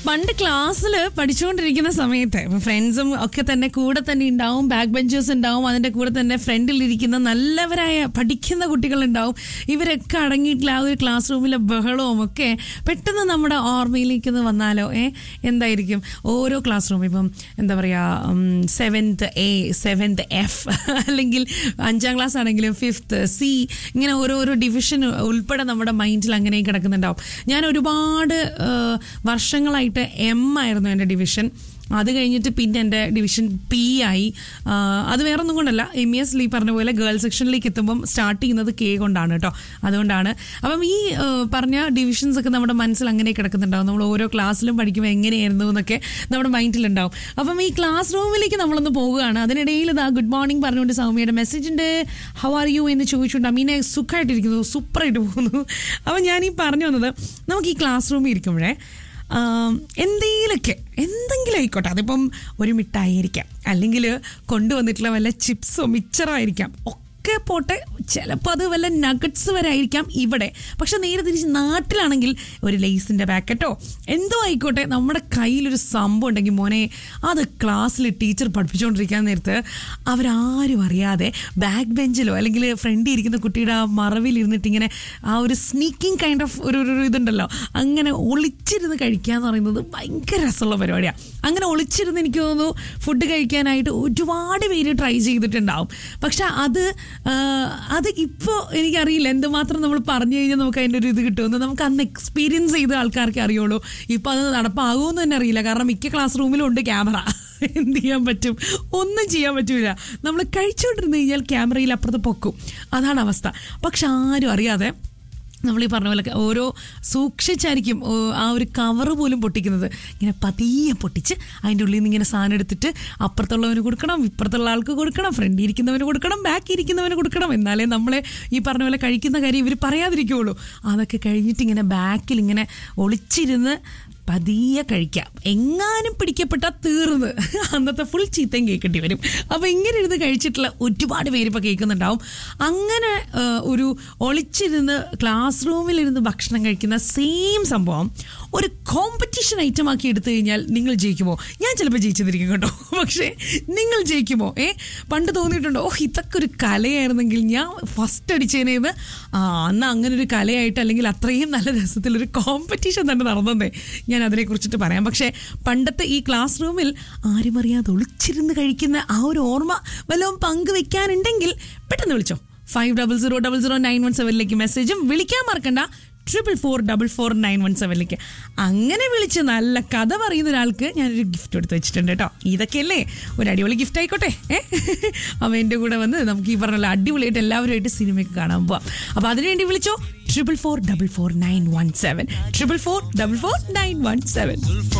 പണ്ട് ക്ലാസ്സിൽ പഠിച്ചുകൊണ്ടിരിക്കുന്ന സമയത്ത് ഫ്രണ്ട്സും ഒക്കെ തന്നെ കൂടെ തന്നെ ഉണ്ടാവും ബാക്ക് ബെഞ്ചേഴ്സ് ഉണ്ടാവും അതിന്റെ കൂടെ തന്നെ ഫ്രണ്ടിലിരിക്കുന്ന നല്ലവരായ പഠിക്കുന്ന കുട്ടികളുണ്ടാവും ഇവരൊക്കെ അടങ്ങിയിട്ടുള്ള ആ ഒരു ക്ലാസ് റൂമിലെ ബഹളവും ഒക്കെ പെട്ടെന്ന് നമ്മുടെ ഓർമ്മയിലേക്ക് ഒന്ന് വന്നാലോ ഏ എന്തായിരിക്കും ഓരോ ക്ലാസ് റൂം ഇപ്പം എന്താ പറയുക സെവൻത്ത് എ സെവൻത്ത് എഫ് അല്ലെങ്കിൽ അഞ്ചാം ക്ലാസ് ആണെങ്കിലും ഫിഫ്ത്ത് സി ഇങ്ങനെ ഓരോരോ ഡിവിഷൻ ഉൾപ്പെടെ നമ്മുടെ മൈൻഡിൽ അങ്ങനെ കിടക്കുന്നുണ്ടാവും ഞാൻ ഒരുപാട് ആ, വർഷങ്ങളായിട്ട് എം ആയിരുന്നു എൻ്റെ ഡിവിഷൻ അത് കഴിഞ്ഞിട്ട് പിന്നെ എൻ്റെ ഡിവിഷൻ പി ആയി ആ, അത് വേറെ ഒന്നും കൊണ്ടല്ല എം ഇ എസ് ലീ പറഞ്ഞ പോലെ ഗേൾ സെക്ഷനിലേക്ക് എത്തുമ്പം സ്റ്റാർട്ട് ചെയ്യുന്നത് കെ കൊണ്ടാണ് കേട്ടോ അതുകൊണ്ടാണ് അപ്പം ഈ ആ, പറഞ്ഞ ഡിവിഷൻസ് ഒക്കെ നമ്മുടെ മനസ്സിൽ അങ്ങനെ കിടക്കുന്നുണ്ടാവും നമ്മൾ ഓരോ ക്ലാസ്സിലും പഠിക്കുമ്പോൾ എങ്ങനെയായിരുന്നു എന്നൊക്കെ നമ്മുടെ മൈൻഡിലുണ്ടാവും അപ്പം ഈ ക്ലാസ് റൂമിലേക്ക് നമ്മളൊന്ന് പോവുകയാണ് അതിനിടയിൽ ഇതാ ഗുഡ് മോർണിംഗ് പറഞ്ഞുകൊണ്ട് സൗമ്യയുടെ മെസ്സേജ് ഉണ്ട് ഹൗ ആർ യു എന്ന് ചോദിച്ചുകൊണ്ട് അമീനെ സുഖമായിട്ടിരിക്കുന്നു സൂപ്പറായിട്ട് പോകുന്നു അപ്പം ഞാൻ ഈ പറഞ്ഞു വന്നത് നമുക്ക് ഈ ക്ലാസ് റൂമിൽ ഇരിക്കുമ്പോഴേ ആം, എന്തെങ്കിലുമൊക്കെ എന്തെങ്കിലും ആയിക്കോട്ടെ അതിപ്പം ഒരു മിഠായി ആയിരിക്കാം അല്ലെങ്കിൽ കൊണ്ടുവന്നിട്ടുള്ള വല്ല ചിപ്സോ മിച്ചറോ ആയിരിക്കാം ഒക്കെ പോട്ടെ ചിലപ്പോൾ അത് വല്ല നഗറ്റ്സ് വരെ ആയിരിക്കാം ഇവിടെ പക്ഷെ നേരെ തിരിച്ച് നാട്ടിലാണെങ്കിൽ ഒരു ലേസിൻ്റെ പാക്കറ്റോ എന്തോ ആയിക്കോട്ടെ നമ്മുടെ കയ്യിലൊരു സംഭവം ഉണ്ടെങ്കിൽ മോനെ അത് ക്ലാസ്സിൽ ടീച്ചർ പഠിപ്പിച്ചുകൊണ്ടിരിക്കാൻ നേരത്ത് അവരാരും അറിയാതെ ബാക്ക് ബെഞ്ചിലോ അല്ലെങ്കിൽ ഫ്രണ്ടിൽ ഇരിക്കുന്ന കുട്ടിയുടെ ആ മറവിൽ ഇരുന്നിട്ട് ഇങ്ങനെ ആ ഒരു സ്നീക്കിംഗ് കൈൻഡ് ഓഫ് ഒരു ഒരു ഇതുണ്ടല്ലോ അങ്ങനെ ഒളിച്ചിരുന്ന് കഴിക്കുക എന്ന് പറയുന്നത് ഭയങ്കര രസമുള്ള പരിപാടിയാണ് അങ്ങനെ ഒളിച്ചിരുന്ന് എനിക്ക് തോന്നുന്നു ഫുഡ് കഴിക്കാനായിട്ട് ഒരുപാട് പേര് ട്രൈ ചെയ്തിട്ടുണ്ടാവും പക്ഷെ അത് ആ, അത് ഇപ്പോൾ എനിക്കറിയില്ല എന്തുമാത്രം നമ്മൾ പറഞ്ഞു കഴിഞ്ഞാൽ നമുക്ക് അതിൻ്റെ ഒരു ഇത് കിട്ടുമെന്ന് നമുക്ക് അന്ന് എക്സ്പീരിയൻസ് ചെയ്ത ആൾക്കാർക്ക് അറിയുള്ളൂ ഇപ്പോൾ അത് നടപ്പാകുമെന്ന് തന്നെ അറിയില്ല കാരണം മിക്ക ക്ലാസ് റൂമിലും ഉണ്ട് ക്യാമറ എന്ത് ചെയ്യാൻ പറ്റും ഒന്നും ചെയ്യാൻ പറ്റൂല നമ്മൾ കഴിച്ചുകൊണ്ടിരുന്ന് കഴിഞ്ഞാൽ ക്യാമറയിൽ അപ്പുറത്ത് പൊക്കും അതാണ് അവസ്ഥ പക്ഷെ ആരും അറിയാതെ നമ്മൾ ഈ പറഞ്ഞ പോലെ ഓരോ സൂക്ഷിച്ചായിരിക്കും ഓ, ആ ഒരു കവറ് പോലും പൊട്ടിക്കുന്നത് ഇങ്ങനെ പതിയെ പൊട്ടിച്ച് അതിൻ്റെ ഉള്ളിൽ നിന്ന് ഇങ്ങനെ സാധനം എടുത്തിട്ട് അപ്പുറത്തുള്ളവന് കൊടുക്കണം ഇപ്പുറത്തുള്ള ആൾക്ക് കൊടുക്കണം ഫ്രണ്ടിൽ ഇരിക്കുന്നവന് കൊടുക്കണം ബാക്കി ഇരിക്കുന്നവന് കൊടുക്കണം എന്നാലേ നമ്മളെ ഈ പറഞ്ഞ പോലെ കഴിക്കുന്ന കാര്യം ഇവർ പറയാതിരിക്കുള്ളൂ അതൊക്കെ കഴിഞ്ഞിട്ട് ഇങ്ങനെ ബാക്കിൽ ഇങ്ങനെ ഒളിച്ചിരുന്ന് പതിയെ കഴിക്കാം എങ്ങാനും പിടിക്കപ്പെട്ടാൽ തീർന്ന് അന്നത്തെ ഫുൾ ചീത്തയും കേൾക്കേണ്ടി വരും അപ്പോൾ ഇങ്ങനെ ഇരുന്ന് കഴിച്ചിട്ടുള്ള ഒരുപാട് പേര് ഇപ്പോൾ കേൾക്കുന്നുണ്ടാവും അങ്ങനെ ആ, ഒരു ഒളിച്ചിരുന്ന് ക്ലാസ് റൂമിലിരുന്ന് ഭക്ഷണം കഴിക്കുന്ന സെയിം സംഭവം ഒരു കോമ്പറ്റീഷൻ ഐറ്റം ആക്കി എടുത്തു കഴിഞ്ഞാൽ നിങ്ങൾ ജയിക്കുമോ ഞാൻ ചിലപ്പോൾ ജയിച്ചെന്നിരിക്കും കേട്ടോ പക്ഷേ നിങ്ങൾ ജയിക്കുമോ ഏ പണ്ട് തോന്നിയിട്ടുണ്ടോ ഓ ഇതൊക്കെ ഒരു കലയായിരുന്നെങ്കിൽ ഞാൻ ഫസ്റ്റ് അടിച്ചതിനേത് ആ അന്ന് അങ്ങനെ ഒരു കലയായിട്ട് അല്ലെങ്കിൽ അത്രയും നല്ല രസത്തിലൊരു കോമ്പറ്റീഷൻ തന്നെ നടന്നതേ ഞാൻ അതിനെക്കുറിച്ചിട്ട് പറയാം പക്ഷേ പണ്ടത്തെ ഈ ക്ലാസ് റൂമിൽ ആരും അറിയാതെ ഒളിച്ചിരുന്ന് കഴിക്കുന്ന ആ ഒരു ഓർമ്മ വല്ലതും പങ്കുവെക്കാനുണ്ടെങ്കിൽ പെട്ടെന്ന് വിളിച്ചോ five double zero double zero nine one സെവനിലേക്ക് മെസ്സേജും വിളിക്കാൻ മറക്കണ്ട triple four double four nine one സെവനിലേക്ക് അങ്ങനെ വിളിച്ച് നല്ല കഥ പറയുന്ന ഒരാൾക്ക് ഞാനൊരു ഗിഫ്റ്റ് എടുത്ത് വെച്ചിട്ടുണ്ട് കേട്ടോ ഇതൊക്കെയല്ലേ ഒരു അടിപൊളി ഗിഫ്റ്റ് ആയിക്കോട്ടെ ഏ അപ്പോൾ എൻ്റെ കൂടെ വന്ന് നമുക്ക് ഈ പറഞ്ഞ അടിപൊളിയായിട്ട് എല്ലാവരുമായിട്ട് സിനിമയ്ക്ക് കാണാൻ പോവാം അപ്പോൾ അതിനുവേണ്ടി വിളിച്ചോ triple four double four nine one seven triple four double four nine one seven